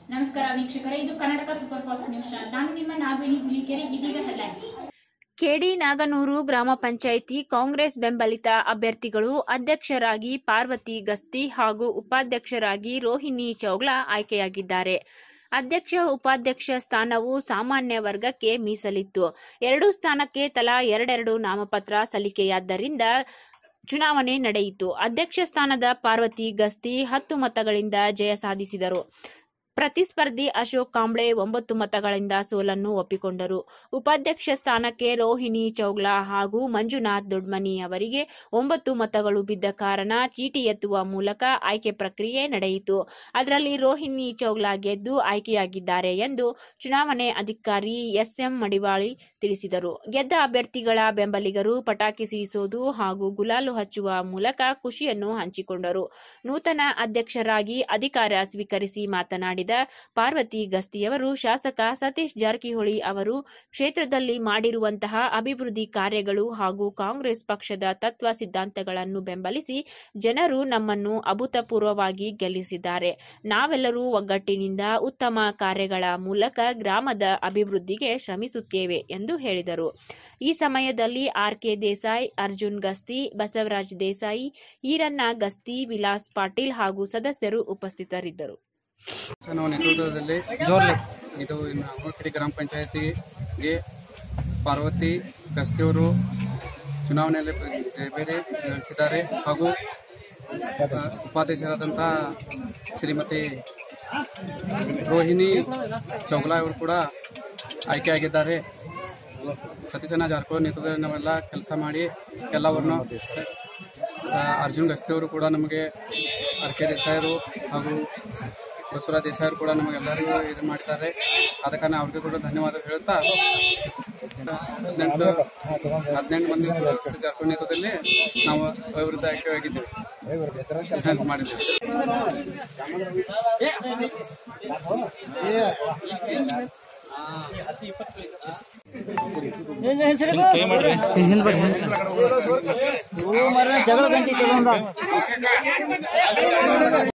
ನಮಸ್ಕಾರ ವೀಕ್ಷಕರೇ ಇದು Karnataka super fast news channel ನಾನು ನಿಮ್ಮ ನಾಗವೇಣಿ ಹುಲಿಕೆರೆ ಇದೀಗ ಹೆಡ್ಲೈನ್ಸ್ ಕೆಡಿ ನಾಗನೂರು ಗ್ರಾಮ ಪಂಚಾಯಿತಿ ಕಾಂಗ್ರೆಸ್ ಬೆಂಬಲಿತ ಅಭ್ಯರ್ಥಿಗಳು ಅಧ್ಯಕ್ಷರಾಗಿ ಪಾರ್ವತಿ ಗಸ್ತಿ ಹಾಗೂ ಉಪಾಧ್ಯಕ್ಷರಾಗಿ ರೋಹಿಣಿ ಚೌಗ್ಲಾ ಆಯ್ಕೆಯಾಗಿದ್ದಾರೆ ಅಧ್ಯಕ್ಷ ಉಪಾಧ್ಯಕ್ಷ ಸ್ಥಾನವು ಸಾಮಾನ್ಯ ವರ್ಗಕ್ಕೆ ಮೀಸಲಿತ್ತು ಎರಡು ಸ್ಥಾನಕ್ಕೆ ತಲಾ ಎರಡೆರಡು ನಾಮಪತ್ರ ಸಲ್ಲಿಕೆಯಾದ್ದರಿಂದ ಚುನಾವಣೆ ನಡೆಯಿತು ಅಧ್ಯಕ್ಷ ಸ್ಥಾನದ ಪಾರ್ವತಿ ಗಸ್ತಿ ಹತ್ತು ಮತಗಳಿಂದ ಜಯ ಸಾಧಿಸಿದರು ಪ್ರತಿಸ್ಪರ್ಧಿ ಅಶೋಕ್ ಕಾಂಬ್ಳೆ ಒಂಬತ್ತು ಮತಗಳಿಂದ ಸೋಲನ್ನು ಒಪ್ಪಿಕೊಂಡರು ಉಪಾಧ್ಯಕ್ಷ ಸ್ಥಾನಕ್ಕೆ ರೋಹಿಣಿ ಚೌಗ್ಲಾ ಹಾಗೂ ಮಂಜುನಾಥ್ ದೊಡ್ಮನಿ ಅವರಿಗೆ ಒಂಬತ್ತು ಮತಗಳು ಬಿದ್ದ ಕಾರಣ ಚೀಟಿ ಎತ್ತುವ ಮೂಲಕ ಆಯ್ಕೆ ಪ್ರಕ್ರಿಯೆ ನಡೆಯಿತು ಅದರಲ್ಲಿ ರೋಹಿಣಿ ಚೌಗ್ಲಾ ಗೆದ್ದು ಆಯ್ಕೆಯಾಗಿದ್ದಾರೆ ಎಂದು ಚುನಾವಣೆ ಅಧಿಕಾರಿ ಎಸ್ಎಂ ಮಡಿವಾಳಿ ತಿಳಿಸಿದರು ಗೆದ್ದ ಅಭ್ಯರ್ಥಿಗಳ ಬೆಂಬಲಿಗರು ಪಟಾಕಿ ಸಿಡಿಸೋದು ಹಾಗೂ ಗುಲಾಲು ಹಚ್ಚುವ ಮೂಲಕ ಖುಷಿಯನ್ನು ಹಂಚಿಕೊಂಡರು ನೂತನ ಅಧ್ಯಕ್ಷರಾಗಿ ಅಧಿಕಾರ ಸ್ವೀಕರಿಸಿ ಮಾತನಾಡಿದ ಪಾರ್ವತಿ ಗಸ್ತಿಯವರು ಶಾಸಕ ಸತೀಶ್ ಜಾರಕಿಹೊಳಿ ಅವರು ಕ್ಷೇತ್ರದಲ್ಲಿ ಮಾಡಿರುವಂತಹ ಅಭಿವೃದ್ಧಿ ಕಾರ್ಯಗಳು ಹಾಗೂ ಕಾಂಗ್ರೆಸ್ ಪಕ್ಷದ ತತ್ವ ಸಿದ್ಧಾಂತಗಳನ್ನು ಬೆಂಬಲಿಸಿ ಜನರು ನಮ್ಮನ್ನು ಅಭೂತಪೂರ್ವವಾಗಿ ಗೆಲ್ಲಿಸಿದ್ದಾರೆ ನಾವೆಲ್ಲರೂ ಒಗ್ಗಟ್ಟಿನಿಂದ ಉತ್ತಮ ಕಾರ್ಯಗಳ ಮೂಲಕ ಗ್ರಾಮದ ಅಭಿವೃದ್ಧಿಗೆ ಶ್ರಮಿಸುತ್ತೇವೆ ಎಂದು ಹೇಳಿದರು ಈ ಸಮಯದಲ್ಲಿ ಆರ್ಕೆ ದೇಸಾಯಿ ಅರ್ಜುನ್ ಗಸ್ತಿ ಬಸವರಾಜ್ ದೇಸಾಯಿ ಈರಣ್ಣ ಗಸ್ತಿ ವಿಲಾಸ್ ಪಾಟೀಲ್ ಹಾಗೂ ಸದಸ್ಯರು ಉಪಸ್ಥಿತರಿದ್ದರು ನಮ್ಮ ನೇತೃತ್ವದಲ್ಲಿ ಇದು ಇನ್ನು ಅಂಗೋಕೆರೆ ಗ್ರಾಮ ಪಂಚಾಯತಿಗೆ ಪಾರ್ವತಿ ಗಸ್ತಿಯವರು ಚುನಾವಣೆಯಲ್ಲಿ ಬೇರೆ ನಡೆಸಿದ್ದಾರೆ ಹಾಗೂ ಆ, ಉಪಾಧ್ಯಕ್ಷರಾದಂಥ ಶ್ರೀಮತಿ ರೋಹಿಣಿ ಚೌಗ್ಲಾ ಅವರು ಕೂಡ ಆಯ್ಕೆಯಾಗಿದ್ದಾರೆ ಸತೀಶಣ್ಣ ಜಾರಕಿಹೊಳಿ ನೇತೃತ್ವದಲ್ಲಿ ನಾವೆಲ್ಲ ಕೆಲಸ ಮಾಡಿ ಎಲ್ಲವನ್ನು ಆ, ಅರ್ಜುನ್ ಗಸ್ತಿ ಅವರು ಕೂಡ ನಮಗೆ ಆರ್ ಕೆ ದೇಸಾಯರು ಹಾಗೂ ಬಸವರಾಜ್ ದೇಸಾಯರು ಕೂಡ ನಮಗೆಲ್ಲರಿಗೂ ಇದು ಮಾಡಿದ್ದಾರೆ ಆದ ಕಾರಣ ಅವ್ರಿಗೆ ಕೂಡ ಧನ್ಯವಾದ ಹೇಳ್ತಾ ಹದಿನೆಂಟು ಹದಿನೆಂಟು ಮಂದಿ ಜಾರಕಿಹೊಳಿ ನೇತೃತ್ವದಲ್ಲಿ ನಾವು ಅಭಿವೃದ್ಧಿ ಆಯ್ಕೆಯಾಗಿದ್ದೇವೆ ಹೆಲ್ಪ್ ಮಾಡಿದ್ದೇವೆ ಜಗಳ ಗಂಟಿ ತಗೊಂಡ